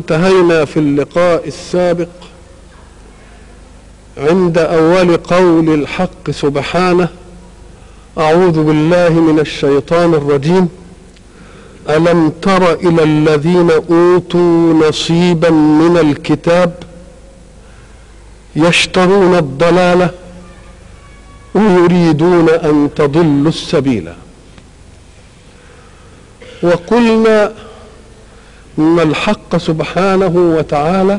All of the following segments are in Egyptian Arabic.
انتهينا في اللقاء السابق عند اول قول الحق سبحانه اعوذ بالله من الشيطان الرجيم الم تر الى الذين اوتوا نصيبا من الكتاب يشترون الضلاله ويريدون ان تضلوا السبيل وقلنا ان الحق سبحانه وتعالى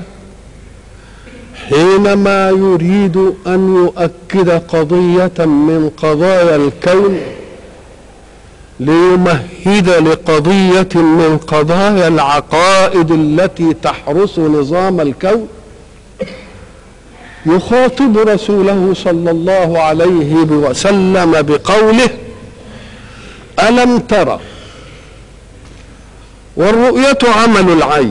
حينما يريد ان يؤكد قضيه من قضايا الكون ليمهد لقضيه من قضايا العقائد التي تحرس نظام الكون يخاطب رسوله صلى الله عليه وسلم بقوله الم ترى والرؤيه عمل العين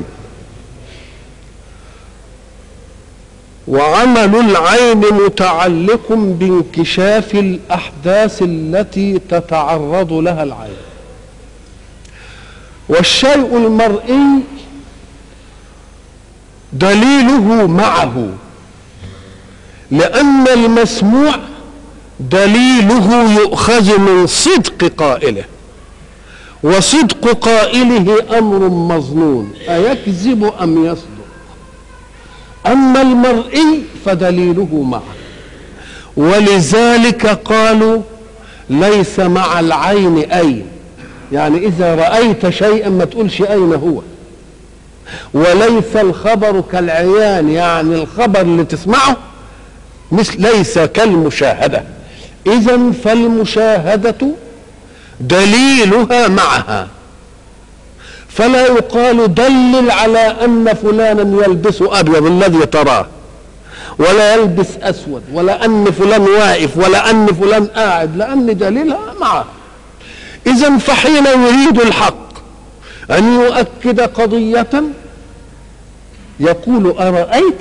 وعمل العين متعلق بانكشاف الاحداث التي تتعرض لها العين والشيء المرئي دليله معه لان المسموع دليله يؤخذ من صدق قائله وصدق قائله امر مظنون ايكذب ام يصدق اما المرئي فدليله معه ولذلك قالوا ليس مع العين اين يعني اذا رايت شيئا ما تقولش اين هو وليس الخبر كالعيان يعني الخبر اللي تسمعه مثل ليس كالمشاهده اذا فالمشاهده دليلها معها فلا يقال دلل على ان فلانا يلبس ابيض الذي تراه ولا يلبس اسود ولا ان فلان واقف ولا ان فلان قاعد لان دليلها معه اذا فحين يريد الحق ان يؤكد قضيه يقول ارايت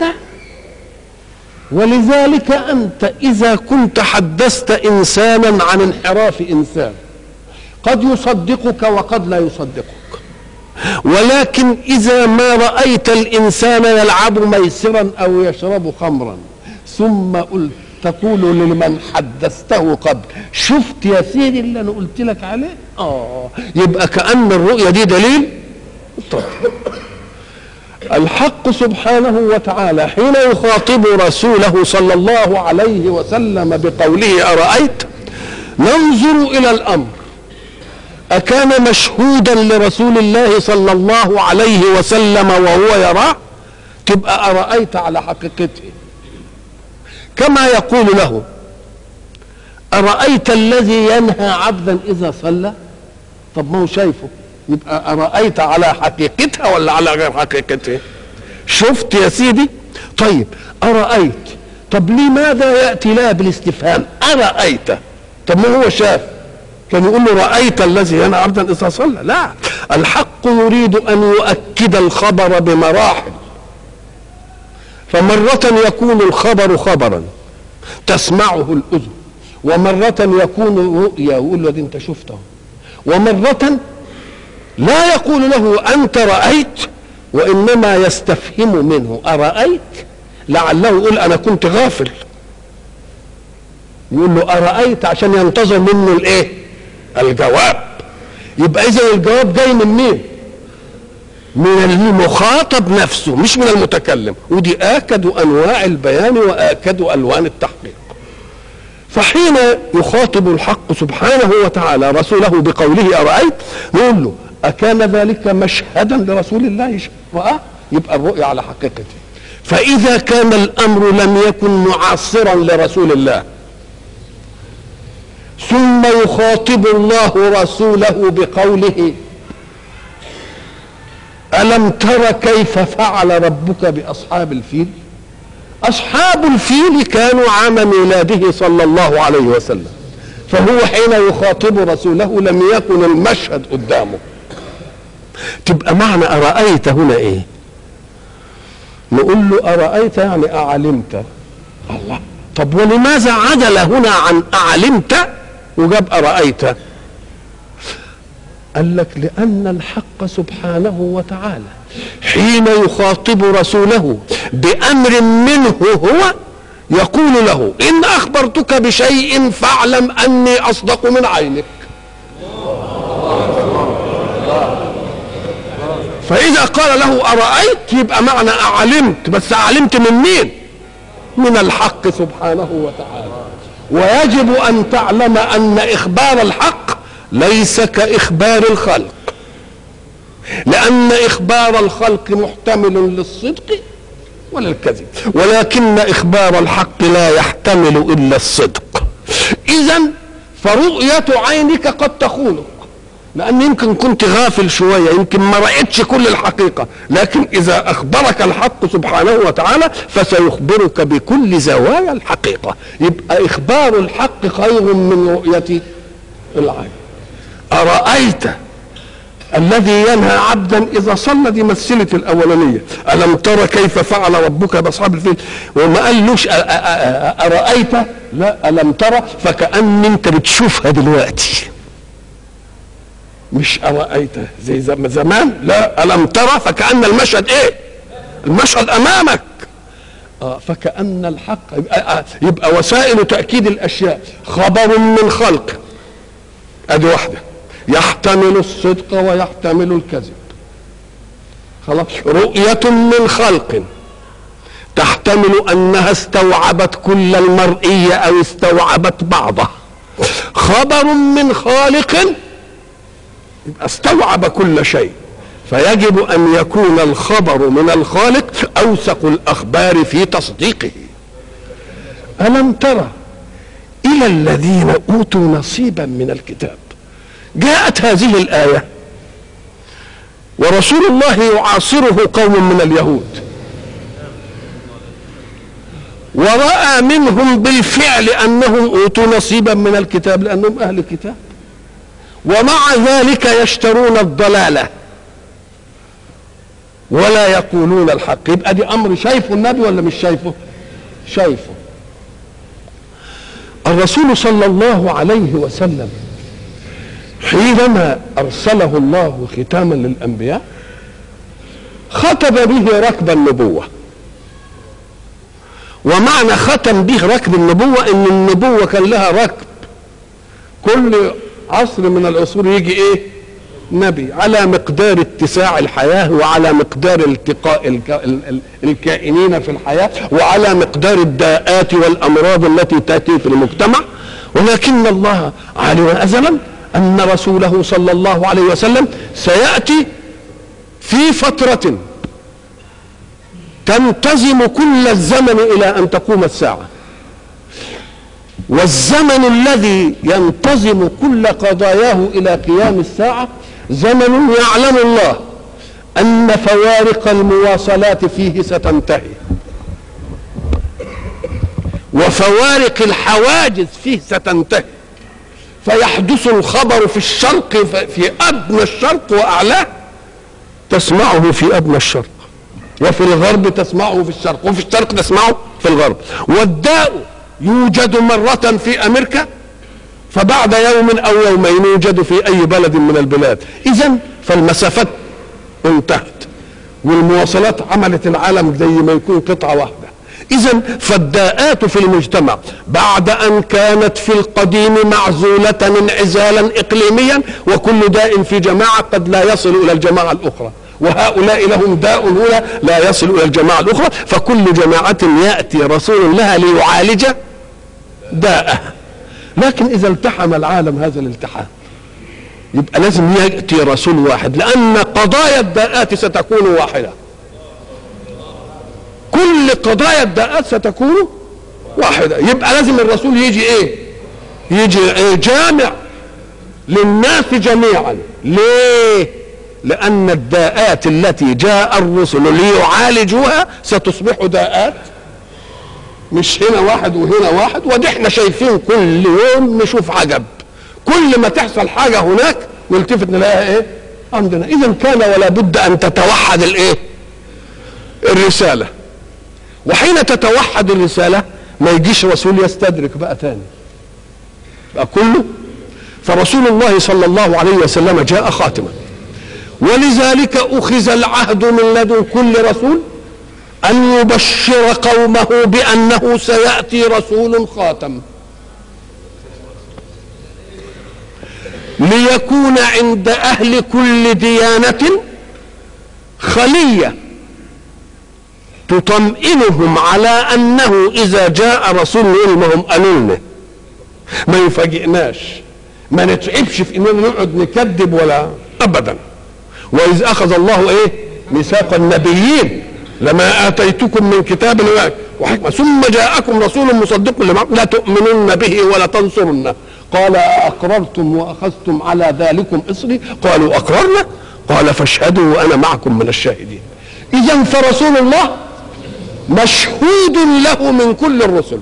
ولذلك انت اذا كنت حدثت انسانا عن انحراف انسان قد يصدقك وقد لا يصدقك ولكن اذا ما رايت الانسان يلعب ميسرا او يشرب خمرا ثم قلت تقول لمن حدثته قبل شفت يا سيدي اللي انا قلت لك عليه اه يبقى كان الرؤيه دي دليل طيب الحق سبحانه وتعالى حين يخاطب رسوله صلى الله عليه وسلم بقوله ارايت ننظر الى الامر أكان مشهودا لرسول الله صلى الله عليه وسلم وهو يراه تبقى أرأيت على حقيقته كما يقول له أرأيت الذي ينهى عبدا إذا صلى طب ما هو شايفه يبقى أرأيت على حقيقتها ولا على غير حقيقتها شفت يا سيدي طيب أرأيت طب لماذا يأتي لها بالاستفهام أرأيت طب ما هو شاف كان يقول له رأيت الذي ينهى عبدا إذا صلى لا الحق يريد أن يؤكد الخبر بمراحل فمرة يكون الخبر خبرا تسمعه الأذن ومرة يكون رؤيا يقول له دي أنت شفته ومرة لا يقول له أنت رأيت وإنما يستفهم منه أرأيت لعله يقول أنا كنت غافل يقول له أرأيت عشان ينتظر منه الإيه؟ الجواب يبقى اذا الجواب جاي من مين من المخاطب نفسه مش من المتكلم ودي اكد انواع البيان واكد الوان التحقيق فحين يخاطب الحق سبحانه وتعالى رسوله بقوله ارايت نقول له اكان ذلك مشهدا لرسول الله راه يبقى الرؤيا على حقيقته فاذا كان الامر لم يكن معاصرا لرسول الله ثم يخاطب الله رسوله بقوله الم تر كيف فعل ربك باصحاب الفيل اصحاب الفيل كانوا عام ميلاده صلى الله عليه وسلم فهو حين يخاطب رسوله لم يكن المشهد قدامه تبقى معنى ارايت هنا ايه نقول له ارايت يعني اعلمت الله طب ولماذا عدل هنا عن اعلمت وجاب أرأيت قال لك لأن الحق سبحانه وتعالى حين يخاطب رسوله بأمر منه هو يقول له إن أخبرتك بشيء فاعلم أني أصدق من عينك فإذا قال له أرأيت يبقى معنى أعلمت بس أعلمت من مين من الحق سبحانه وتعالى ويجب أن تعلم أن إخبار الحق ليس كإخبار الخلق لأن إخبار الخلق محتمل للصدق وللكذب ولكن إخبار الحق لا يحتمل إلا الصدق إذا فرؤية عينك قد تخونك لأن يمكن كنت غافل شوية يمكن ما رأيتش كل الحقيقة لكن إذا أخبرك الحق سبحانه وتعالى فسيخبرك بكل زوايا الحقيقة يبقى إخبار الحق خير من رؤية العين أرأيت الذي ينهى عبدا اذا صلى دي مثلت الاولانيه الم ترى كيف فعل ربك باصحاب الفيل وما قالوش ارايت لا الم ترى فكان انت بتشوفها دلوقتي مش ارايت زي زمان لا الم ترى فكان المشهد ايه المشهد امامك آه فكأن الحق يبقى, يبقى وسائل تأكيد الأشياء خبر من خلق أدي واحدة يحتمل الصدق ويحتمل الكذب خلاص رؤية من خلق تحتمل أنها استوعبت كل المرئية أو استوعبت بعضه خبر من خالق يبقى استوعب كل شيء فيجب أن يكون الخبر من الخالق أوثق الأخبار في تصديقه ألم ترى إلى الذين أوتوا نصيبا من الكتاب جاءت هذه الآية ورسول الله يعاصره قوم من اليهود ورأى منهم بالفعل أنهم أوتوا نصيبا من الكتاب لأنهم أهل الكتاب ومع ذلك يشترون الضلالة ولا يقولون الحق يبقى دي أمر شايفه النبي ولا مش شايفه شايفه الرسول صلى الله عليه وسلم حينما ارسله الله ختاما للانبياء ختم به ركب النبوه ومعنى ختم به ركب النبوه ان النبوه كان لها ركب كل عصر من العصور يجي ايه نبي على مقدار اتساع الحياه وعلى مقدار التقاء الكائنين في الحياه وعلى مقدار الداءات والامراض التي تاتي في المجتمع ولكن الله علم ازلا ان رسوله صلى الله عليه وسلم سياتي في فتره تنتظم كل الزمن الى ان تقوم الساعه والزمن الذي ينتظم كل قضاياه الى قيام الساعه زمن يعلم الله ان فوارق المواصلات فيه ستنتهي وفوارق الحواجز فيه ستنتهي فيحدث الخبر في الشرق في ادنى الشرق واعلاه تسمعه في ادنى الشرق وفي الغرب تسمعه في الشرق وفي الشرق تسمعه في الغرب والداء يوجد مرة في أمريكا فبعد يوم أو يومين يوجد في أي بلد من البلاد إذا فالمسافات انتهت والمواصلات عملت العالم زي ما يكون قطعة واحدة إذا فالداءات في المجتمع بعد أن كانت في القديم معزولة انعزالا إقليميا وكل داء في جماعة قد لا يصل إلى الجماعة الأخرى وهؤلاء لهم داء هنا لا يصل إلى الجماعة الأخرى فكل جماعة يأتي رسول لها ليعالج داءه لكن إذا التحم العالم هذا الالتحام يبقى لازم يأتي رسول واحد لأن قضايا الداءات ستكون واحدة كل قضايا الداءات ستكون واحدة يبقى لازم الرسول يجي ايه يجي إيه جامع للناس جميعا ليه لأن الداءات التي جاء الرسل ليعالجوها ستصبح داءات مش هنا واحد وهنا واحد ودي احنا شايفين كل يوم نشوف عجب كل ما تحصل حاجة هناك نلتفت نلاقيها ايه عندنا اذا كان ولا بد ان تتوحد الايه الرسالة وحين تتوحد الرسالة ما يجيش رسول يستدرك بقى تاني بقى كله فرسول الله صلى الله عليه وسلم جاء خاتما ولذلك أخذ العهد من لدن كل رسول أن يبشر قومه بأنه سيأتي رسول خاتم ليكون عند أهل كل ديانة خلية تطمئنهم على أنه إذا جاء رسول علمهم قالوا ما يفاجئناش ما نتعبش في اننا نقعد نكذب ولا ابدا واذ اخذ الله ايه ميثاق النبيين لما اتيتكم من كتاب وحكمه ثم جاءكم رسول مصدق لما لا تؤمنن به ولا تنصرنه قال اقررتم واخذتم على ذلكم اصري قالوا اقررنا قال فاشهدوا وانا معكم من الشاهدين اذا فرسول الله مشهود له من كل الرسل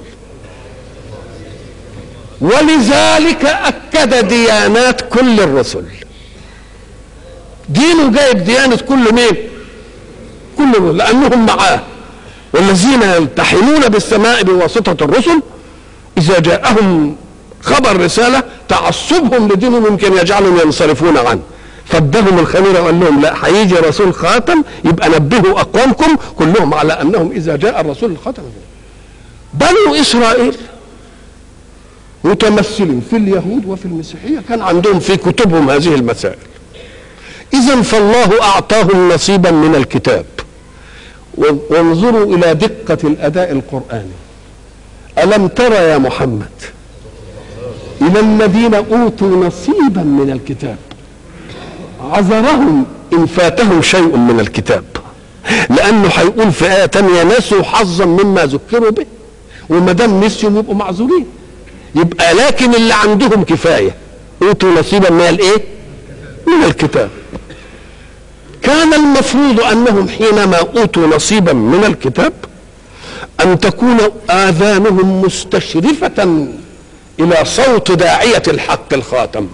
ولذلك اكد ديانات كل الرسل دينه جايب ديانه كل مين كل الرسل لانهم معاه والذين يلتحمون بالسماء بواسطه الرسل اذا جاءهم خبر رساله تعصبهم لدينهم يمكن يجعلهم ينصرفون عنه فادهم الخميره وقال لهم لا هيجي رسول خاتم يبقى نبهوا اقوامكم كلهم على انهم اذا جاء الرسول الخاتم بنو اسرائيل متمثل في اليهود وفي المسيحيه كان عندهم في كتبهم هذه المسائل اذا فالله اعطاهم نصيبا من الكتاب وانظروا الى دقه الاداء القراني الم ترى يا محمد الى الذين اوتوا نصيبا من الكتاب عذرهم ان فاتهم شيء من الكتاب لانه هيقول في ايه تانية نسوا حظا مما ذكروا به وما دام نسيوا يبقوا معذورين يبقى لكن اللي عندهم كفايه اوتوا نصيبا من الايه؟ من الكتاب كان المفروض انهم حينما اوتوا نصيبا من الكتاب ان تكون اذانهم مستشرفه الى صوت داعيه الحق الخاتم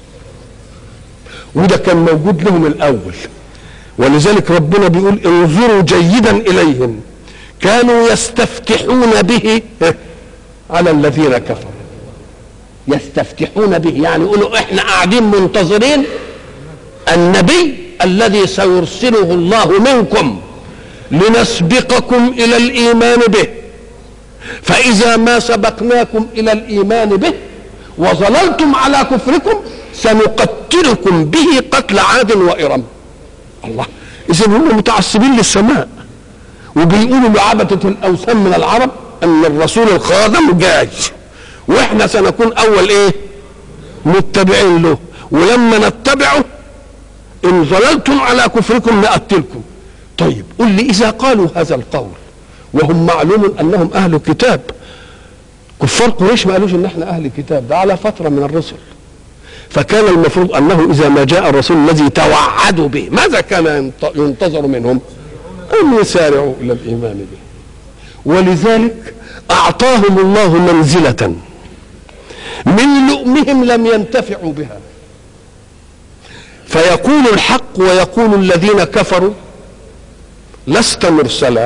وده كان موجود لهم الاول ولذلك ربنا بيقول انظروا جيدا اليهم كانوا يستفتحون به على الذين كفروا يستفتحون به يعني يقولوا احنا قاعدين منتظرين النبي الذي سيرسله الله منكم لنسبقكم الى الايمان به فاذا ما سبقناكم الى الايمان به وظللتم على كفركم سنقتلكم به قتل عاد وإرم الله إذا هم متعصبين للسماء وبيقولوا لعبدة الأوثان من العرب أن الرسول الخادم جاي وإحنا سنكون أول إيه متبعين له ولما نتبعه إن ظللتم على كفركم نقتلكم طيب قل لي إذا قالوا هذا القول وهم معلوم أنهم أهل كتاب كفار قريش ما قالوش ان احنا اهل كتاب ده على فتره من الرسل فكان المفروض انه اذا ما جاء الرسول الذي توعدوا به ماذا كان ينتظر منهم ان يسارعوا الى الايمان به ولذلك اعطاهم الله منزله من لؤمهم لم ينتفعوا بها فيقول الحق ويقول الذين كفروا لست مرسلا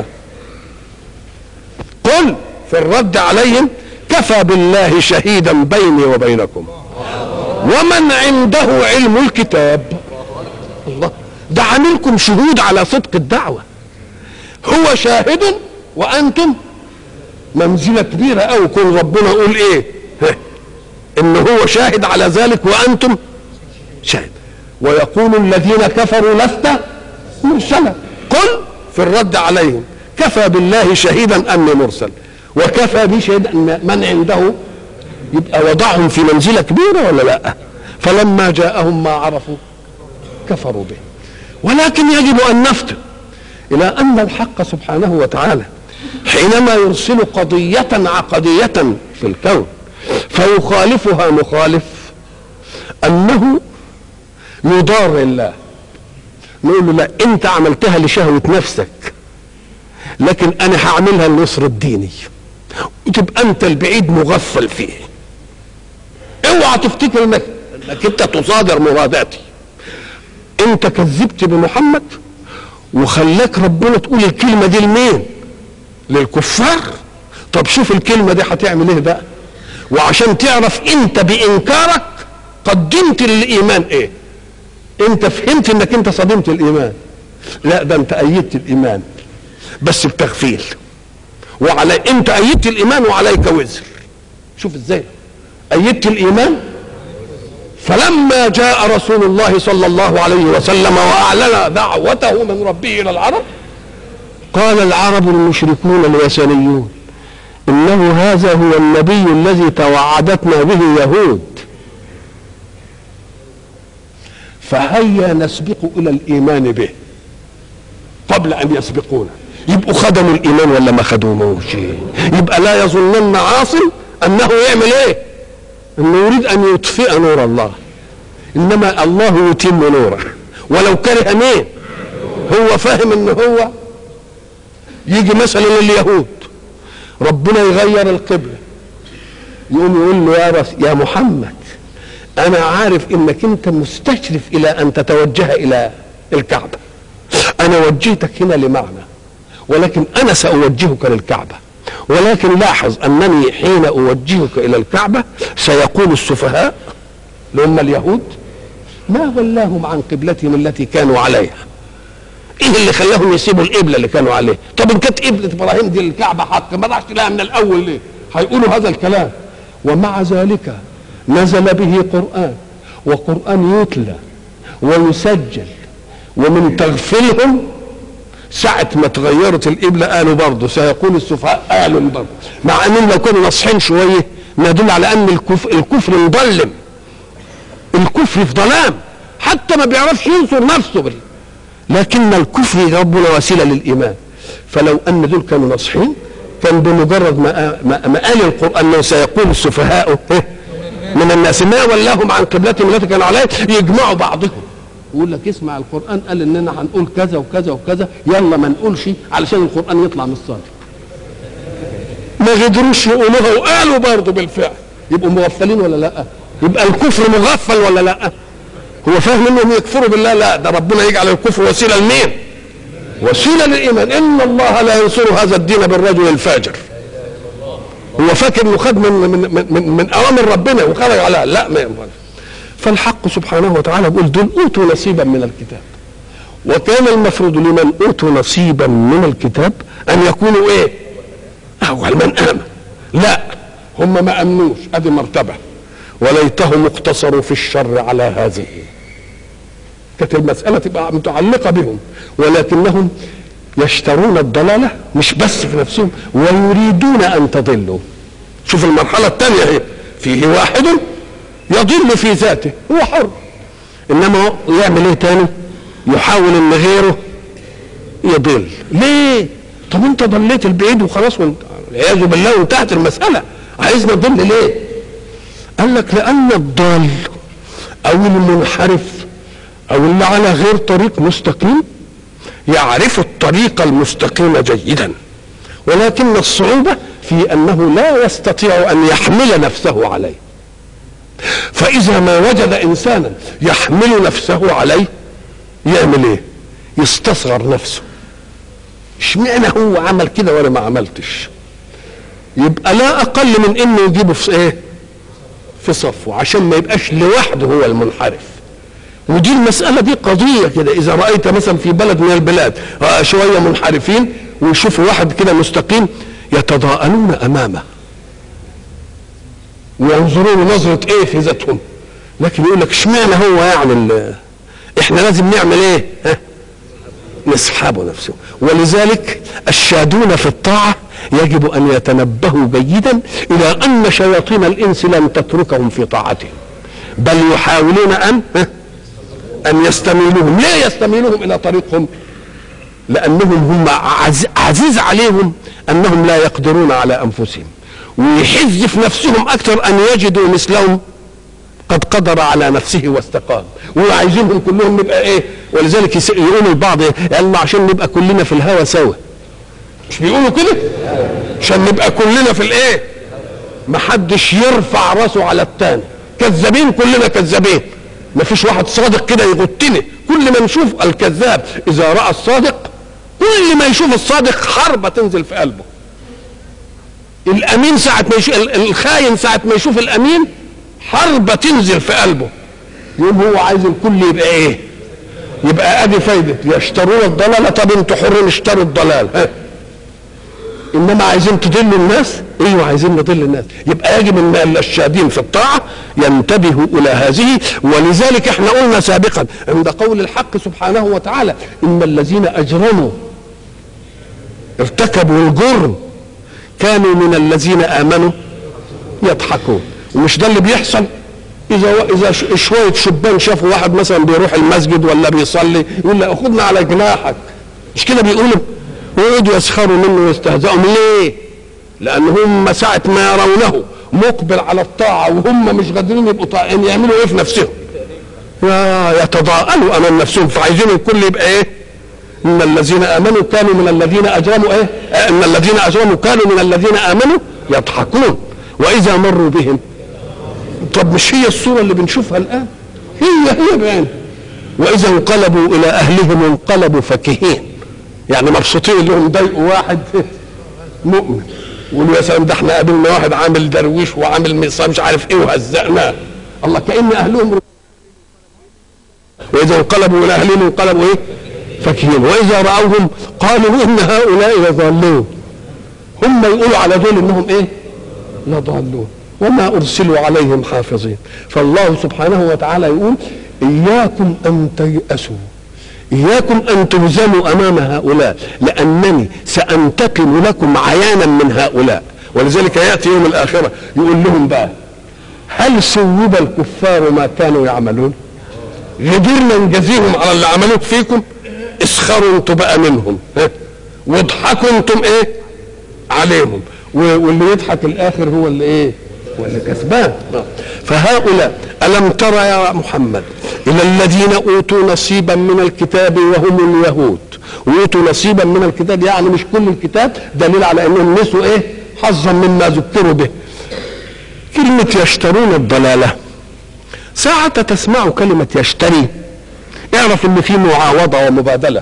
قل في الرد عليهم كفى بالله شهيدا بيني وبينكم ومن عنده علم الكتاب الله ده عاملكم شهود على صدق الدعوة هو شاهد وأنتم منزلة كبيرة أو كون ربنا يقول إيه إن هو شاهد على ذلك وأنتم شاهد ويقول الذين كفروا لست مرسلا قل في الرد عليهم كفى بالله شهيدا أني مرسل وكفى به شهيدا أن من عنده يبقى وضعهم في منزله كبيره ولا لا فلما جاءهم ما عرفوا كفروا به ولكن يجب ان نفتن الى ان الحق سبحانه وتعالى حينما يرسل قضيه عقديه في الكون فيخالفها مخالف انه يضار الله نقول له لا انت عملتها لشهوه نفسك لكن انا هعملها لنصر الديني وتبقى انت البعيد مغفل فيه اوعى تفتكر انك انك انت تصادر مراداتي انت كذبت بمحمد وخلاك ربنا تقول الكلمه دي لمين للكفار طب شوف الكلمه دي هتعمل ايه بقى وعشان تعرف انت بانكارك قدمت للايمان ايه انت فهمت انك انت صدمت الايمان لا ده انت ايدت الايمان بس بتغفيل وعلى انت ايدت الايمان وعليك وزر شوف ازاي ايدت الايمان فلما جاء رسول الله صلى الله عليه وسلم واعلن دعوته من ربه الى العرب قال العرب المشركون الوثنيون انه هذا هو النبي الذي توعدتنا به يهود فهيا نسبق الى الايمان به قبل ان يسبقونا يبقوا خدموا الايمان ولا ما خدموش يبقى لا يظنن عاصم انه يعمل ايه انه يريد ان يطفئ نور الله انما الله يتم نوره ولو كره مين هو فاهم ان هو يجي مثلا لليهود ربنا يغير القبله يقوم يقول له يا رس يا محمد انا عارف انك انت مستشرف الى ان تتوجه الى الكعبه انا وجهتك هنا لمعنى ولكن انا ساوجهك للكعبه ولكن لاحظ انني حين اوجهك الى الكعبه سيقول السفهاء اللي هم اليهود ما ولاهم عن قبلتهم التي كانوا عليها ايه اللي خلاهم يسيبوا القبله اللي كانوا عليها طب ان كانت قبله ابراهيم دي الكعبه حق ما راحش لها من الاول ليه هيقولوا هذا الكلام ومع ذلك نزل به قران وقران يتلى ويسجل ومن تغفلهم ساعة ما تغيرت القبلة قالوا برضه سيقول السفهاء قالوا برضه مع انهم لو كانوا ناصحين شوية ما يدل على ان الكفر, الكفر مظلم الكفر في ظلام حتى ما بيعرفش ينصر نفسه بال... لكن الكفر ربنا وسيلة للإيمان فلو أن دول كانوا ناصحين كان بمجرد ما ما, ما قال القرآن أنه سيقول السفهاء من الناس ما ولاهم عن قبلتهم التي كانوا عليها يجمعوا بعضهم يقول لك اسمع القرآن قال إننا هنقول كذا وكذا وكذا يلا ما نقولش علشان القرآن يطلع من الصادق ما قدروش يقولوها وقالوا برضه بالفعل يبقوا مغفلين ولا لا يبقى الكفر مغفل ولا لا هو فاهم انهم يكفروا بالله لا ده ربنا يجعل الكفر وسيله لمين وسيله للايمان ان الله لا ينصر هذا الدين بالرجل الفاجر هو فاكر انه خد من من من, من, من اوامر ربنا وخرج عليها لا ما ينفعش فالحق سبحانه وتعالى بيقول دول اوتوا نصيبا من الكتاب وكان المفروض لمن اوتوا نصيبا من الكتاب ان يكونوا ايه اول من امن لا هم ما امنوش ادي مرتبه وليتهم اقتصروا في الشر على هذه كانت المسألة تبقى متعلقة بهم ولكنهم يشترون الضلالة مش بس في نفسهم ويريدون أن تضلوا شوف المرحلة الثانية هي فيه واحد يضل في ذاته هو حر إنما يعمل إيه تاني يحاول إن غيره يضل ليه طب انت ضليت البعيد وخلاص والعياذ بالله وانتهت المسألة عايزنا نضل ليه قال لك لأن الضال أو المنحرف أو اللي على غير طريق مستقيم يعرف الطريق المستقيم جيدا ولكن الصعوبة في أنه لا يستطيع أن يحمل نفسه عليه فإذا ما وجد إنسانا يحمل نفسه عليه يعمل إيه؟ يستصغر نفسه اشمعنى هو عمل كده وأنا ما عملتش يبقى لا أقل من إنه يجيبه في إيه؟ في صفه عشان ما يبقاش لوحده هو المنحرف ودي المسألة دي قضية كده إذا رأيت مثلا في بلد من البلاد شوية منحرفين ويشوفوا واحد كده مستقيم يتضاءلون أمامه وينظرون نظرة إيه في ذاتهم لكن يقول لك اشمعنى هو يعني احنا لازم نعمل ايه؟ ها؟ نسحبه نفسه ولذلك الشادون في الطاعة يجب أن يتنبهوا جيدا إلى أن شياطين الإنس لن تتركهم في طاعتهم بل يحاولون أن أن يستميلوهم ليه يستميلوهم إلى طريقهم لأنهم هم عزيز عليهم أنهم لا يقدرون على أنفسهم ويحز في نفسهم أكثر أن يجدوا مثلهم قد قدر على نفسه واستقام وعايزينهم كلهم نبقى ايه ولذلك يقولوا البعض قال عشان نبقى كلنا في الهوى سوا مش بيقولوا كده عشان نبقى كلنا في الايه ما حدش يرفع راسه على التاني كذابين كلنا كذابين ما فيش واحد صادق كده يغتني كل ما نشوف الكذاب اذا راى الصادق كل ما يشوف الصادق حربه تنزل في قلبه الامين ساعه ما يشوف الخاين ساعه ما يشوف الامين حربه تنزل في قلبه يقوم هو عايز الكل يبقى ايه يبقى ادي فايده يشترون الضلاله طب انتوا حرين اشتروا الضلال ها انما عايزين تضلوا الناس ايوه عايزين نضل الناس يبقى يجب ان الشادين في الطاعه ينتبهوا الى هذه ولذلك احنا قلنا سابقا عند قول الحق سبحانه وتعالى ان الذين اجرموا ارتكبوا الجرم كانوا من الذين امنوا يضحكون ومش ده اللي بيحصل اذا اذا شويه شبان شافوا واحد مثلا بيروح المسجد ولا بيصلي يقول له خدنا على جناحك مش كده بيقولوا ويقعدوا يسخروا منه ويستهزئوا ليه؟ لان هم ساعه ما يرونه مقبل على الطاعه وهم مش قادرين يبقوا طائعين يعملوا ايه في نفسهم؟ يتضاءلوا امام نفسهم فعايزين الكل يبقى ايه؟ ان الذين امنوا كانوا من الذين اجرموا ايه؟ ان الذين اجرموا كانوا من الذين امنوا يضحكون واذا مروا بهم طب مش هي الصوره اللي بنشوفها الان؟ هي هي بعين واذا انقلبوا الى اهلهم انقلبوا فكهين يعني مبسوطين انهم ضايقوا واحد مؤمن يقولوا يا سلام ده احنا قابلنا واحد عامل درويش وعامل مش عارف ايه وهزقناه الله كان اهلهم واذا انقلبوا الى اهلهم انقلبوا ايه؟ فكهين واذا راوهم قالوا ان هؤلاء لضالون هم يقولوا على دول انهم ايه؟ لضالون وما ارسلوا عليهم حافظين فالله سبحانه وتعالى يقول اياكم ان تيأسوا إياكم أن تهزموا أمام هؤلاء لأنني سأنتقم لكم عيانا من هؤلاء ولذلك يأتي يوم الآخرة يقول لهم بقى هل سوب الكفار ما كانوا يعملون قدرنا نجازيهم على اللي عملوه فيكم اسخروا انتم بقى منهم واضحكوا انتم ايه عليهم واللي يضحك الاخر هو اللي ايه هو اللي كسبان فهؤلاء الم ترى يا محمد الى الذين اوتوا نصيبا من الكتاب وهم اليهود اوتوا نصيبا من الكتاب يعني مش كل الكتاب دليل على انهم نسوا ايه حظا مما ذكروا به كلمة يشترون الضلالة ساعة تسمع كلمة يشتري اعرف ان في معاوضة ومبادلة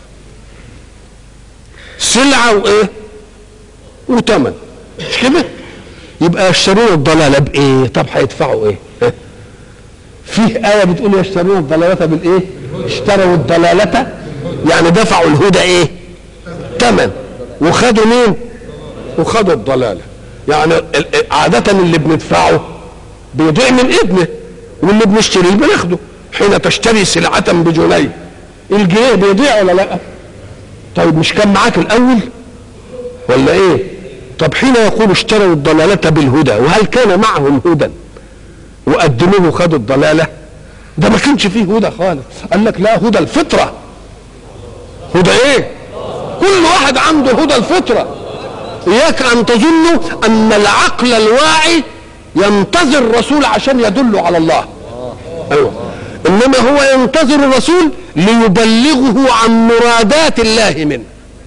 سلعة وايه وثمن مش كده يبقى يشترون الضلالة بايه طب هيدفعوا ايه فيه آية بتقول يشترون الضلالة بالإيه؟ اشتروا الضلالة يعني دفعوا الهدى إيه؟ ثمن وخدوا مين؟ وخدوا الضلالة يعني عادة اللي بندفعه بيضيع من ابنه واللي بنشتريه بناخده حين تشتري سلعة بجنيه الجنيه بيضيع ولا لا؟ طيب مش كان معاك الأول؟ ولا إيه؟ طب حين يقول اشتروا الضلالة بالهدى وهل كان معهم هدى؟ وقدموه خدوا الضلاله ده ما كانش فيه هدى خالص قال لك لا هدى الفطره هدى ايه كل واحد عنده هدى الفطره اياك ان تظنوا ان العقل الواعي ينتظر الرسول عشان يدله على الله ايوه انما هو ينتظر الرسول ليبلغه عن مرادات الله منه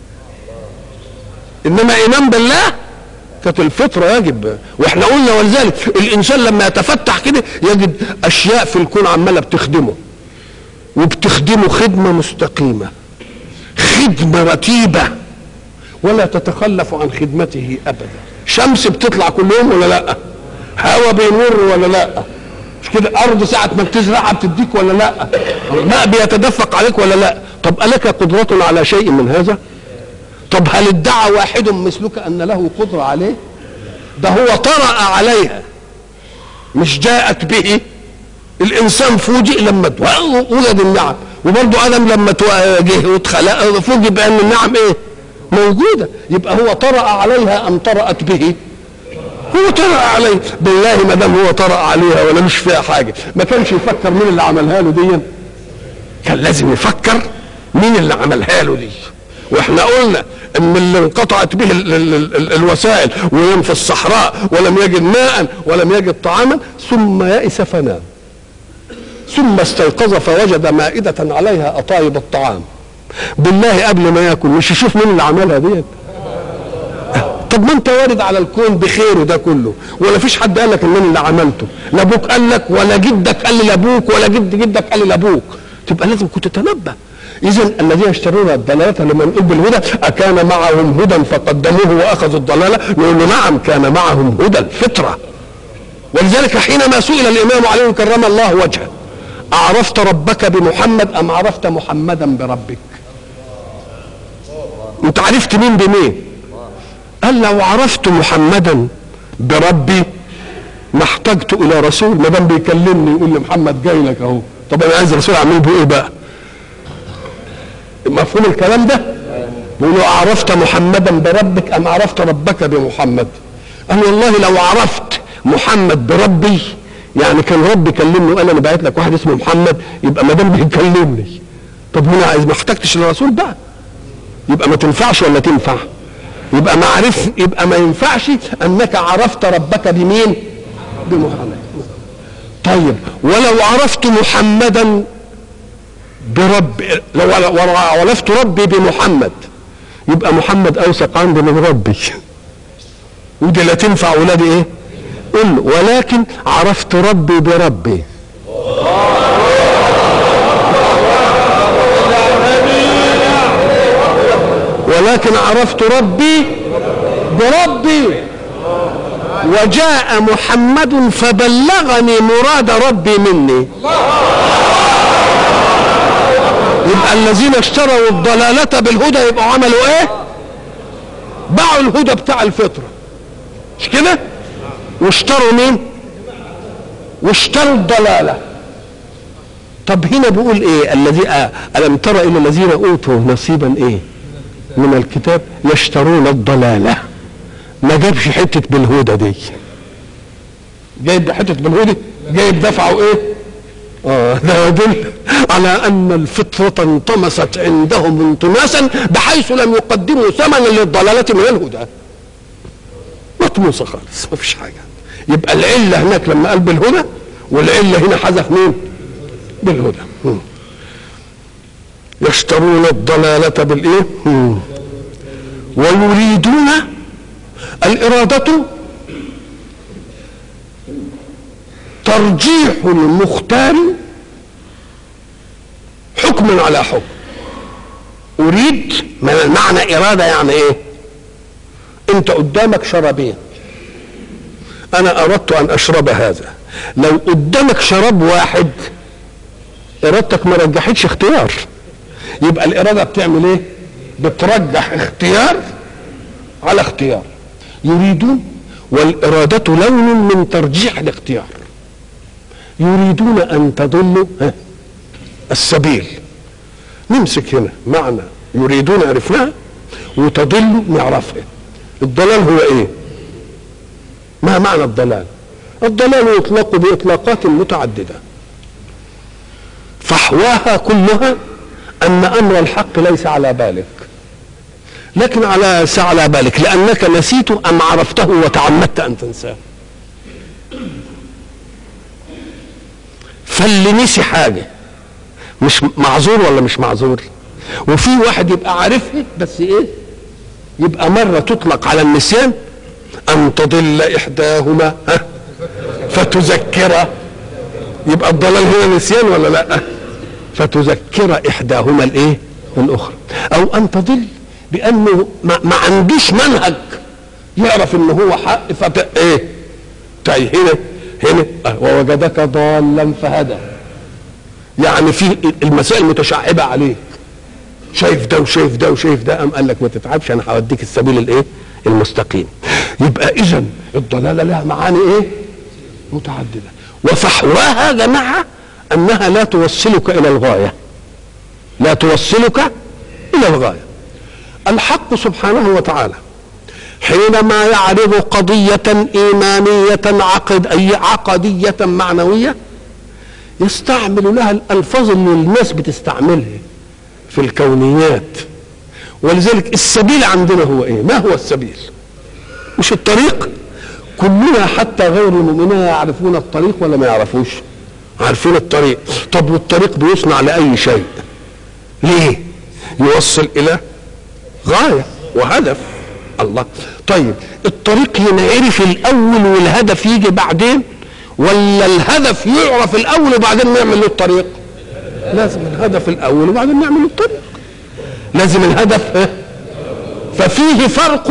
انما ايمان بالله كانت الفطرة يجب واحنا قلنا ولذلك الانسان لما يتفتح كده يجد اشياء في الكون عمالة بتخدمه وبتخدمه خدمة مستقيمة خدمة رتيبة ولا تتخلف عن خدمته ابدا شمس بتطلع كل يوم ولا لا هواء بيمر ولا لا مش كده ارض ساعة ما بتزرعها بتديك ولا لا الماء بيتدفق عليك ولا لا طب الك قدرة على شيء من هذا طب هل ادعى واحد مثلك ان له قدره عليه ده هو طرأ عليها مش جاءت به الانسان فوجئ لما وجد النعم وبرضه ادم لما جه واتخلق فوجئ بان النعم ايه موجوده يبقى هو طرأ عليها ام طرأت به هو طرأ عليه بالله ما دام هو طرأ عليها ولا مش فيها حاجه ما كانش يفكر مين اللي عملها له دي كان لازم يفكر مين اللي عملها له دي واحنا قلنا ان اللي انقطعت به ال ال ال الوسائل ويوم في الصحراء ولم يجد ماء ولم يجد طعاما ثم يئس فنام ثم استيقظ فوجد مائدة عليها أطايب الطعام بالله قبل ما ياكل مش يشوف مين اللي عملها ديت طب ما انت وارد على الكون بخيره ده كله ولا فيش حد قال لك ان انا اللي عملته لا ابوك قال لك ولا جدك قال لي لابوك ولا جد جدك قال لي لابوك تبقى لازم كنت تتنبه اذا الذين يشترون الضلاله لما نقول بالهدى اكان معهم هدى فقدموه واخذوا الضلاله نقول له نعم كان معهم هدى الفطره ولذلك حينما سئل الامام علي كرم الله وجهه أعرفت ربك بمحمد أم عرفت محمدا بربك أنت عرفت مين بمين قال لو عرفت محمدا بربي ما احتجت الى رسول ما دام بيكلمني يقول لي محمد جاي لك اهو طب انا عايز رسول اعمل بيه ايه بقى مفهوم الكلام ده بيقولوا عرفت محمدا بربك ام عرفت ربك بمحمد قال والله لو عرفت محمد بربي يعني كان ربي كلمني وقال انا بعت لك واحد اسمه محمد يبقى ما دام بيكلمني طب هنا عايز ما احتجتش للرسول بقى يبقى ما تنفعش ولا تنفع يبقى ما عرف يبقى ما ينفعش انك عرفت ربك بمين بمحمد طيب ولو عرفت محمدا برب لو عرفت ربي بمحمد يبقى محمد اوثق عندي من ربي ودي لا تنفع ولادي ايه قل ولكن عرفت ربي بربي ولكن عرفت ربي بربي وجاء محمد فبلغني مراد ربي مني يبقى الذين اشتروا الضلالة بالهدى يبقوا عملوا ايه باعوا الهدى بتاع الفطرة مش كده واشتروا مين واشتروا الضلالة طب هنا بيقول ايه الذي آه ألم ترى إلى الذين أوتوا نصيبا ايه من الكتاب يشترون الضلاله ما جابش حته بالهدى دي جايب حته بالهدى جايب دفعه ايه اه ده يدل على ان الفطره انطمست عندهم انطماسا بحيث لم يقدموا ثمنا للضلاله من الهدى مطموسه خالص ما فيش حاجه يبقى العله هناك لما قال بالهدى والعله هنا حذف مين بالهدى يشترون الضلاله بالايه ويريدون الإرادة ترجيح المختار حكما على حكم أريد معنى إرادة يعني إيه أنت قدامك شرابين أنا أردت أن أشرب هذا لو قدامك شراب واحد إرادتك ما رجحتش اختيار يبقى الإرادة بتعمل إيه بترجح اختيار على اختيار يريدون والإرادة لون من ترجيح الاختيار يريدون أن تضلوا السبيل نمسك هنا معنى يريدون عرفناها وتضلوا نعرفها الضلال هو ايه ما معنى الضلال الضلال يطلق بإطلاقات متعددة فحواها كلها أن أمر الحق ليس على بالك لكن على على بالك لأنك نسيته أم عرفته وتعمدت أن تنساه فاللي نسي حاجة مش معذور ولا مش معذور وفي واحد يبقى عارفها بس ايه يبقى مرة تطلق على النسيان أن تضل إحداهما ها فتذكر يبقى الضلال هنا نسيان ولا لا فتذكر إحداهما الإيه الأخرى أو أن تضل بانه ما, ما عندوش منهج يعرف ان هو حق فت ايه تاي هنا هنا ووجدك ضالا فهدى يعني في المسائل متشعبه عليك شايف ده وشايف ده وشايف ده قام قال لك ما تتعبش انا هوديك السبيل الايه المستقيم يبقى اذا الضلاله لها معاني ايه متعدده وفحواها يا جماعه انها لا توصلك الى الغايه لا توصلك الى الغايه الحق سبحانه وتعالى حينما يعرض قضية إيمانية عقد أي عقدية معنوية يستعمل لها الألفاظ اللي الناس بتستعملها في الكونيات ولذلك السبيل عندنا هو إيه؟ ما هو السبيل؟ مش الطريق كلنا حتى غير المؤمنين يعرفون الطريق ولا ما يعرفوش؟ عارفين الطريق طب والطريق بيصنع لأي شيء ليه؟ يوصل إلى غايه وهدف الله طيب الطريق ينعرف الاول والهدف يجي بعدين ولا الهدف يعرف الاول وبعدين نعمل له الطريق لازم الهدف الاول وبعدين نعمل له الطريق لازم الهدف ففيه فرق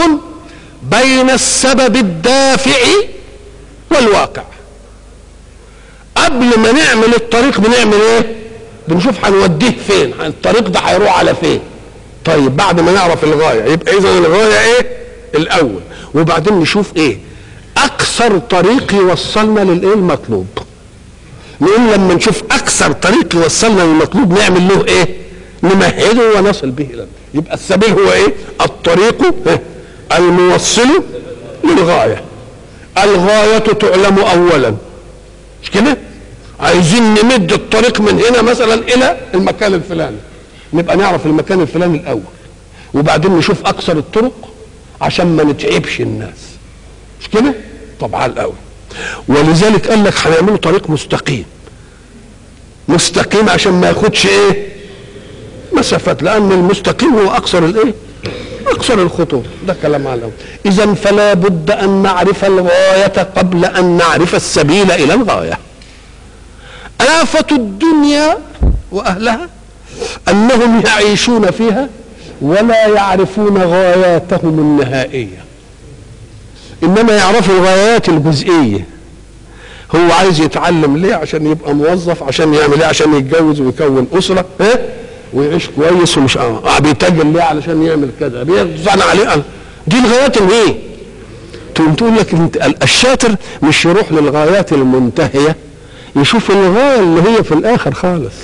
بين السبب الدافع والواقع قبل ما نعمل الطريق بنعمل ايه بنشوف هنوديه فين الطريق ده هيروح على فين طيب بعد ما نعرف الغايه يبقى اذا الغايه ايه الاول وبعدين نشوف ايه اكثر طريق يوصلنا للايه المطلوب نقول لما نشوف اكثر طريق يوصلنا للمطلوب نعمل له ايه نمهده ونصل به الى يبقى السبيل هو ايه الطريق الموصل للغايه الغايه تعلم اولا مش كده عايزين نمد الطريق من هنا مثلا الى المكان الفلاني نبقى نعرف المكان الفلاني الاول وبعدين نشوف اكثر الطرق عشان ما نتعبش الناس مش كده طبعا الاول ولذلك قال لك هنعمله طريق مستقيم مستقيم عشان ما ياخدش ايه مسافات لان المستقيم هو اكثر الايه اكثر الخطوط ده كلام على اذا فلا بد ان نعرف الغايه قبل ان نعرف السبيل الى الغايه آفة الدنيا وأهلها أنهم يعيشون فيها ولا يعرفون غاياتهم النهائية إنما يعرفوا الغايات الجزئية هو عايز يتعلم ليه عشان يبقى موظف عشان يعمل ايه عشان يتجوز ويكون أسرة ها ويعيش كويس ومش اه بيتاجر ليه علشان يعمل كذا بيزعل عليه دي الغايات الايه تقوم تقول لك انت الشاطر مش يروح للغايات المنتهيه يشوف الغايه اللي هي في الاخر خالص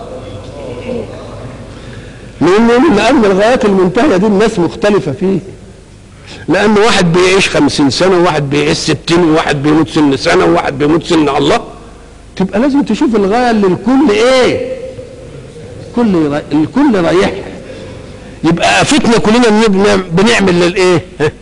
لان لان الغايات المنتهيه دي الناس مختلفه فيه لان واحد بيعيش خمسين سنه وواحد بيعيش ستين وواحد بيموت سن سنه وواحد بيموت سن الله تبقى لازم تشوف الغايه اللي الكل ايه الكل الكل رايحها يبقى افتنا كلنا بنعمل للايه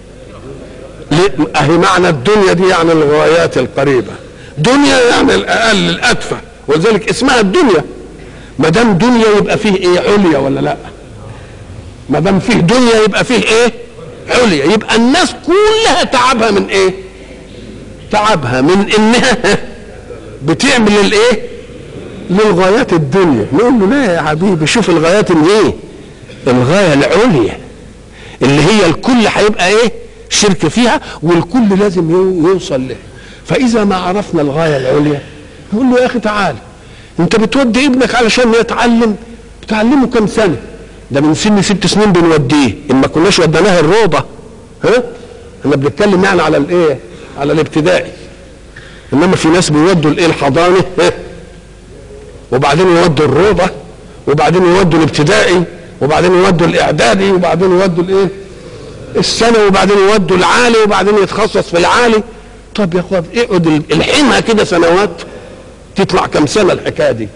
اهي معنى الدنيا دي يعني الغايات القريبه دنيا يعني الاقل الادفى ولذلك اسمها الدنيا ما دام دنيا يبقى فيه ايه عليا ولا لا ما دام فيه دنيا يبقى فيه ايه عليا يبقى الناس كلها تعبها من ايه تعبها من انها بتعمل الايه للغايات الدنيا نقول له لا يا حبيبي شوف الغايات الايه الغايه العليا اللي هي الكل هيبقى ايه شرك فيها والكل لازم يوصل لها فاذا ما عرفنا الغايه العليا نقول له يا اخي تعال انت بتودي ابنك علشان يتعلم بتعلمه كم سنه ده من سن ست سنين بنوديه ان ما كناش وديناه الروضه ها احنا بنتكلم يعني على الايه على الابتدائي انما في ناس بيودوا الايه الحضانه ها وبعدين يودوا الروضه وبعدين يودوا الابتدائي وبعدين يودوا الاعدادي وبعدين يودوا الايه السنه وبعدين يودوا العالي وبعدين يتخصص في العالي طب يا اخوان اقعد الحمها كده سنوات تطلع كم سنه الحكايه دي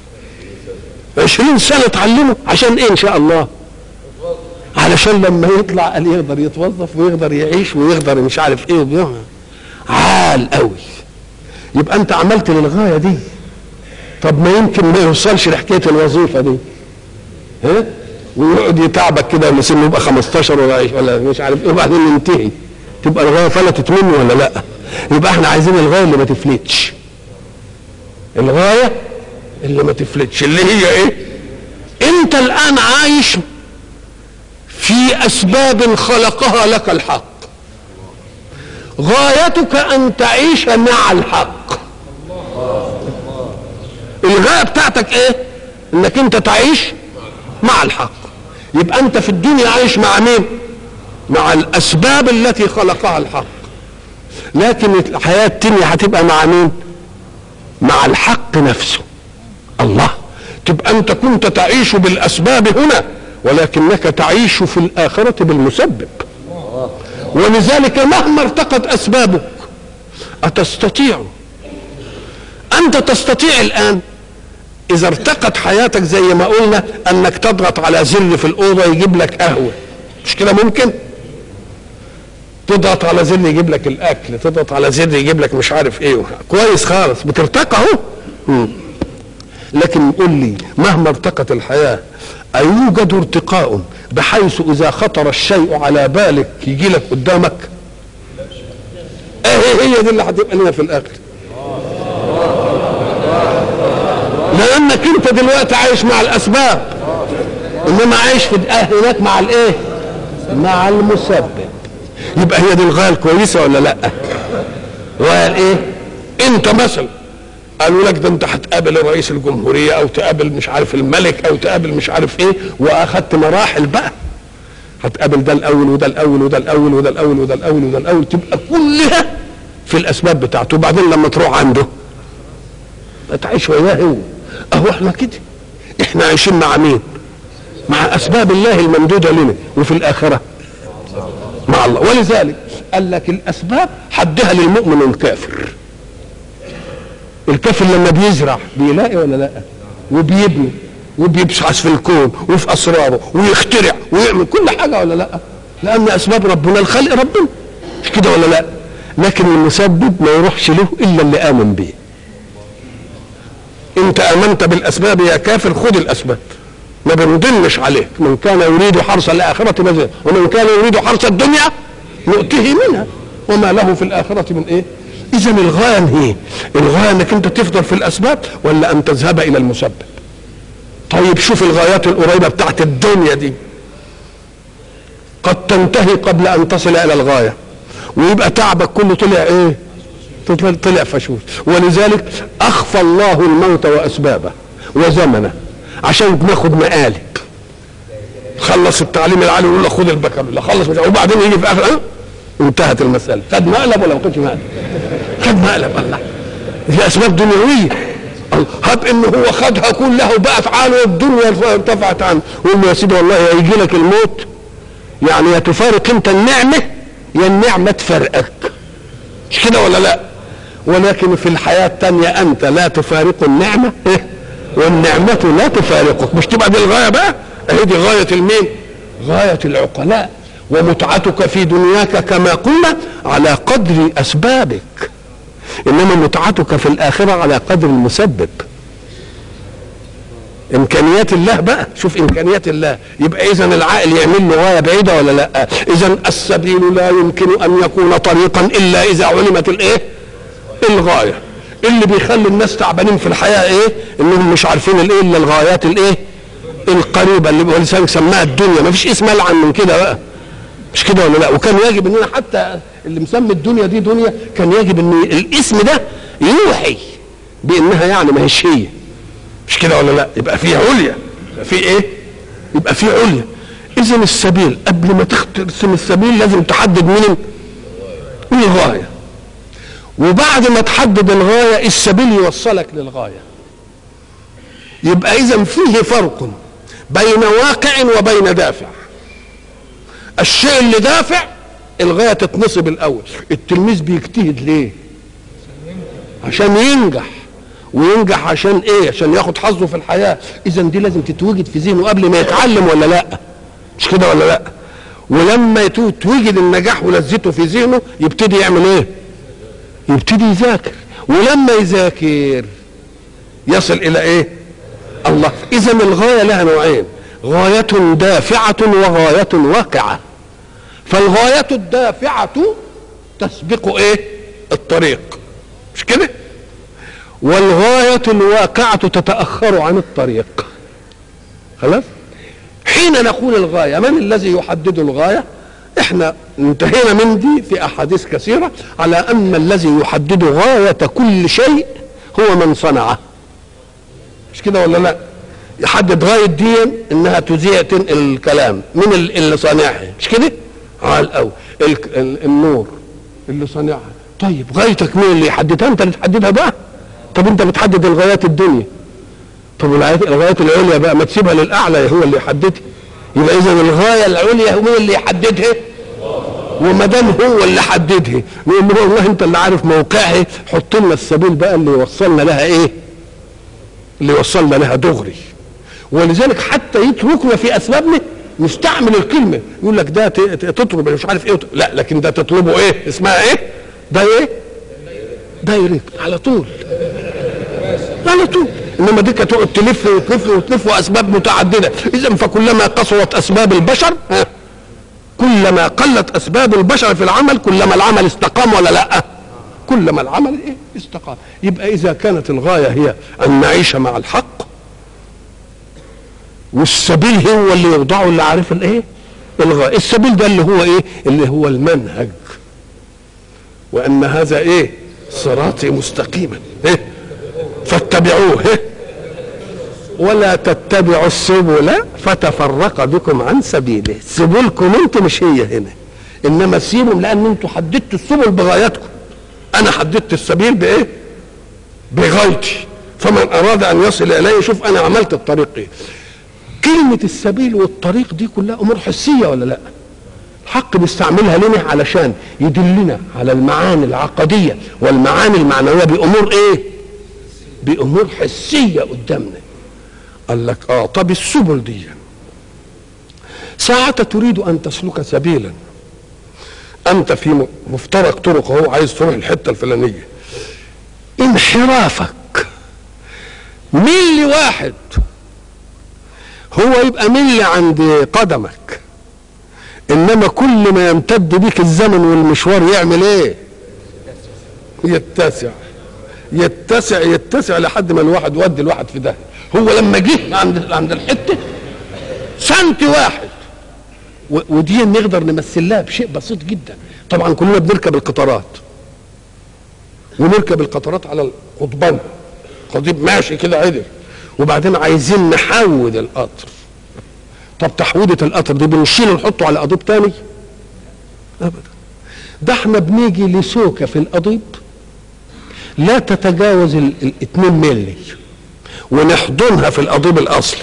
عشرين سنه تعلمه عشان ايه ان شاء الله علشان لما يطلع قال يقدر يتوظف ويقدر يعيش ويقدر مش عارف ايه عال قوي يبقى انت عملت للغايه دي طب ما يمكن ما يوصلش لحكايه الوظيفه دي ها ويقعد يتعبك كده لما سنه يبقى 15 ولا ولا مش عارف ايه وبعدين ينتهي تبقى الغايه فلتت منه ولا لا يبقى احنا عايزين الغايه اللي ما تفلتش الغايه اللي ما تفلتش اللي هي ايه انت الان عايش في اسباب خلقها لك الحق غايتك ان تعيش مع الحق الغايه بتاعتك ايه انك انت تعيش مع الحق يبقى انت في الدنيا عايش مع مين مع الاسباب التي خلقها الحق لكن الحياه التانية هتبقى مع مين مع الحق نفسه الله تبقى انت كنت تعيش بالاسباب هنا ولكنك تعيش في الاخره بالمسبب ولذلك مهما ارتقت اسبابك اتستطيع انت تستطيع الان اذا ارتقت حياتك زي ما قلنا انك تضغط على زر في الاوضه يجيب لك قهوه مش كده ممكن تضغط على زر يجيب لك الاكل تضغط على زر يجيب لك مش عارف ايه كويس خالص بترتقى اهو لكن قل لي مهما ارتقت الحياه ايوجد ارتقاء بحيث اذا خطر الشيء على بالك يجي لك قدامك ايه هي دي اللي هتبقى لنا في الاخر لانك انت دلوقتي عايش مع الاسباب انما عايش في هناك مع الايه مع المسبب يبقى هي دي الغايه الكويسه ولا لا الغايه الايه انت مثلا قالوا لك ده انت هتقابل رئيس الجمهوريه او تقابل مش عارف الملك او تقابل مش عارف ايه واخدت مراحل بقى هتقابل ده الاول وده الاول وده الاول وده الاول وده الاول وده الاول تبقى كلها في الاسباب بتاعته وبعدين لما تروح عنده تعيش وياه هو اهو احنا كده احنا عايشين مع مين مع اسباب الله الممدوده لنا وفي الاخره مع الله ولذلك قال لك الاسباب حدها للمؤمن والكافر الكافر لما بيزرع بيلاقي ولا لا وبيبني وبيبحث في الكون وفي اسراره ويخترع ويعمل كل حاجه ولا لا لان اسباب ربنا الخلق ربنا مش كده ولا لا لكن المسبب ما يروحش له الا اللي امن به انت امنت بالاسباب يا كافر خد الاسباب ما بنضلش عليك من كان يريد حرث الاخره مزيد ومن كان يريد حرث الدنيا نؤته منها وما له في الاخره من ايه اذا الغايه هي الغايه انك انت تفضل في الاسباب ولا ان تذهب الى المسبب طيب شوف الغايات القريبه بتاعت الدنيا دي قد تنتهي قبل ان تصل الى الغايه ويبقى تعبك كله طلع ايه طلع, طلع فشوش ولذلك اخفى الله الموت واسبابه وزمنه عشان ناخد مقالب خلص التعليم العالي ويقول له خد البكالوريوس خلص مش وبعدين يجي في اخر أه؟ انتهت المساله خد مقلب ولا ما خدش مقلب خد مقلب الله دي اسباب دنيويه هب ان هو خدها كلها وبقت عنه الدنيا ارتفعت عنه يقول له يا سيدي والله هيجي لك الموت يعني يا تفارق انت النعمه يا النعمه تفرقك مش كده ولا لا ولكن في الحياه الثانيه انت لا تفارق النعمه والنعمه لا تفارقك مش تبقى دي الغايه بقى اهي دي غايه المين غايه العقلاء ومتعتك في دنياك كما قلنا على قدر اسبابك انما متعتك في الاخره على قدر المسبب امكانيات الله بقى شوف امكانيات الله يبقى اذا العقل يعمل له غايه بعيده ولا لا اذا السبيل لا يمكن ان يكون طريقا الا اذا علمت الايه الغايه اللي بيخلي الناس تعبانين في الحياه ايه انهم مش عارفين الايه الا الغايات الايه القريبه اللي ولذلك سماها الدنيا ما فيش اسم العن من كده بقى مش كده ولا لا وكان يجب اننا حتى اللي مسمي الدنيا دي دنيا كان يجب ان الاسم ده يوحي بانها يعني ما هيش هي مش كده ولا لا يبقى في عليا يبقى في ايه يبقى في عليا اذا السبيل قبل ما ترسم السبيل لازم تحدد مين الغايه وبعد ما تحدد الغايه السبيل يوصلك للغايه يبقى اذا فيه فرق بين واقع وبين دافع الشيء اللي دافع الغايه تتنصب الاول التلميذ بيجتهد ليه عشان ينجح وينجح عشان ايه عشان ياخد حظه في الحياه اذا دي لازم تتوجد في ذهنه قبل ما يتعلم ولا لا مش كده ولا لا ولما يتوجد النجاح ولذته في ذهنه يبتدي يعمل ايه يبتدي يذاكر ولما يذاكر يصل الى ايه الله اذا الغايه لها نوعين غايه دافعه وغايه واقعه فالغايه الدافعه تسبق ايه الطريق مش كده والغايه الواقعه تتاخر عن الطريق خلاص حين نقول الغايه من الذي يحدد الغايه احنا انتهينا من دي في احاديث كثيره على ان الذي يحدد غايه كل شيء هو من صنعه مش كده ولا لا يحدد غايه دي انها تذيع تنقل الكلام من اللي صانعها مش كده على الاول النور اللي صانعها طيب غايتك مين اللي يحددها انت اللي تحددها بقى طب انت بتحدد الغايات الدنيا طب الغايات العليا بقى ما تسيبها للاعلى هو اللي يحددها يبقى اذا الغايه العليا هو مين اللي يحددها وما دام هو اللي حددها نقول له والله انت اللي عارف موقعها حط لنا السبيل بقى اللي يوصلنا لها ايه اللي يوصلنا لها دغري ولذلك حتى يتركنا في اسبابنا نستعمل الكلمه يقول لك ده تطلب مش عارف ايه لا لكن ده تطلبه ايه اسمها ايه ده ايه دايركت على طول على طول انما دي تقعد تلف وتلف وتلف واسباب متعدده اذا فكلما قصرت اسباب البشر ها كلما قلت اسباب البشر في العمل كلما العمل استقام ولا لا كلما العمل ايه استقام يبقى اذا كانت الغايه هي ان نعيش مع الحق والسبيل هو اللي يوضعه اللي عارف الايه الغايه السبيل ده اللي هو ايه اللي هو المنهج وان هذا ايه صراطي مستقيما إيه؟ فاتبعوه ولا تتبعوا السبل فتفرق بكم عن سبيله سبلكم انتم مش هي هنا انما سيبهم لان انتم حددتوا السبل بغايتكم انا حددت السبيل بايه بغايتي فمن اراد ان يصل الي شوف انا عملت الطريق ايه كلمة السبيل والطريق دي كلها امور حسية ولا لا الحق بيستعملها لنا علشان يدلنا على المعاني العقدية والمعاني المعنوية بامور ايه بامور حسية قدامنا قال لك اه طب السبل دي ساعة تريد ان تسلك سبيلا انت في مفترق طرق اهو عايز تروح الحته الفلانيه انحرافك ملي واحد هو يبقى ملي عند قدمك انما كل ما يمتد بيك الزمن والمشوار يعمل ايه يتسع يتسع يتسع لحد ما الواحد ودي الواحد في ده هو لما جه عند عند الحته سنتي واحد ودي نقدر نمثل لها بشيء بسيط جدا طبعا كلنا بنركب القطارات ونركب القطارات على القضبان قضيب ماشي كده عدل وبعدين عايزين نحود القطر طب تحويدة القطر دي بنشيله نحطه على قضيب تاني ابدا ده احنا بنيجي لسوكه في القضيب لا تتجاوز الاتنين ملي ونحضنها في القضيب الاصلي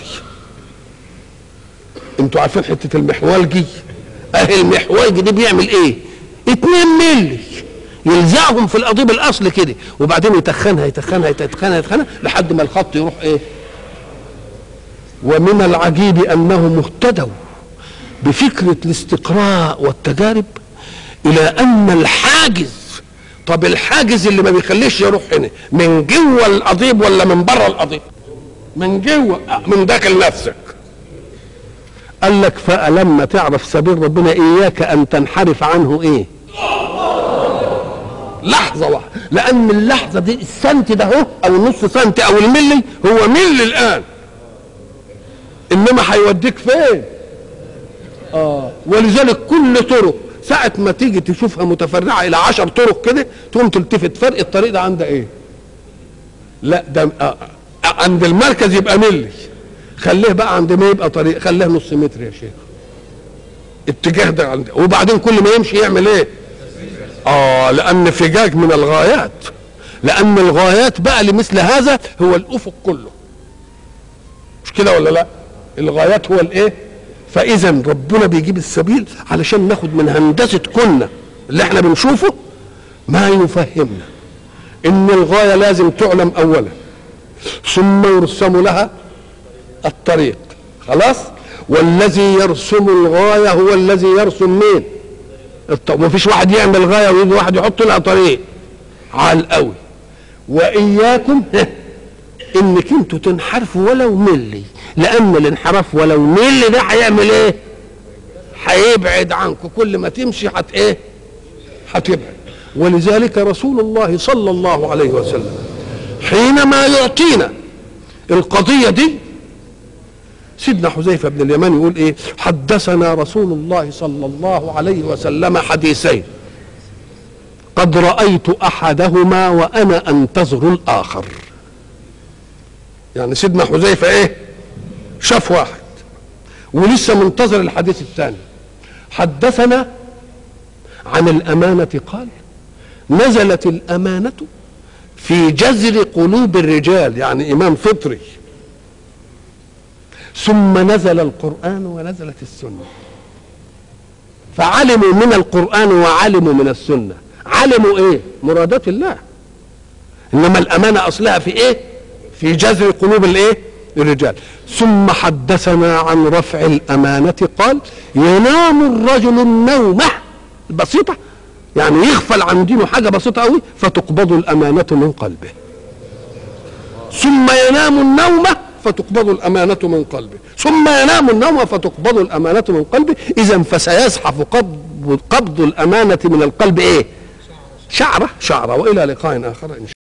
انتوا عارفين حته المحوالجي اهي المحوالجي دي بيعمل ايه اتنين ملي يلزقهم في القضيب الاصلي كده وبعدين يتخنها يتخنها يتخنها يتخنها لحد ما الخط يروح ايه ومن العجيب انهم اهتدوا بفكره الاستقراء والتجارب الى ان الحاجز طب الحاجز اللي ما بيخليش يروح هنا من جوه القضيب ولا من بره القضيب من جوه من داخل نفسك قال لك فلما تعرف سبيل ربنا اياك ان تنحرف عنه ايه لحظة واحدة لأن اللحظة دي السنت ده اهو أو النص سنت أو الملي هو ملي الآن إنما هيوديك فين؟ آه ولذلك كل طرق ساعة ما تيجي تشوفها متفرعة إلى عشر طرق كده تقوم تلتفت فرق الطريق ده عندها إيه؟ لا ده آه عند المركز يبقى ملي خليه بقى عند ما يبقى طريق خليه نص متر يا شيخ اتجاه ده عند وبعدين كل ما يمشي يعمل ايه اه لان فجاج من الغايات لان الغايات بقى لمثل هذا هو الافق كله مش كده ولا لا الغايات هو الايه فاذا ربنا بيجيب السبيل علشان ناخد من هندسه كنا اللي احنا بنشوفه ما يفهمنا ان الغايه لازم تعلم اولا ثم يرسم لها الطريق خلاص والذي يرسم الغايه هو الذي يرسم مين ما فيش واحد يعمل غايه ويجي واحد يحط لها طريق عال قوي واياكم انك انتوا تنحرفوا ولو ملي لان الانحراف ولو ملي ده هيعمل ايه هيبعد عنكم كل ما تمشي هت ايه هتبعد ولذلك رسول الله صلى الله عليه وسلم حينما يعطينا القضيه دي سيدنا حذيفه بن اليمان يقول ايه حدثنا رسول الله صلى الله عليه وسلم حديثين قد رايت احدهما وانا انتظر الاخر يعني سيدنا حذيفه ايه شاف واحد ولسه منتظر الحديث الثاني حدثنا عن الامانه قال نزلت الامانه في جذر قلوب الرجال يعني امام فطري ثم نزل القرآن ونزلت السنة فعلموا من القرآن وعلموا من السنة علموا ايه مرادات الله انما الامانة اصلها في ايه في جذر قلوب الايه الرجال ثم حدثنا عن رفع الامانة قال ينام الرجل النومة البسيطة يعني يغفل عن دينه حاجة بسيطة قوي فتقبض الامانة من قلبه ثم ينام النومة فتقبض الأمانة من قلبه ثم ينام النوم فتقبض الأمانة من قلبه إذا فسيزحف قبض, قبض الأمانة من القلب إيه شعرة شعرة وإلى لقاء آخر إن شاء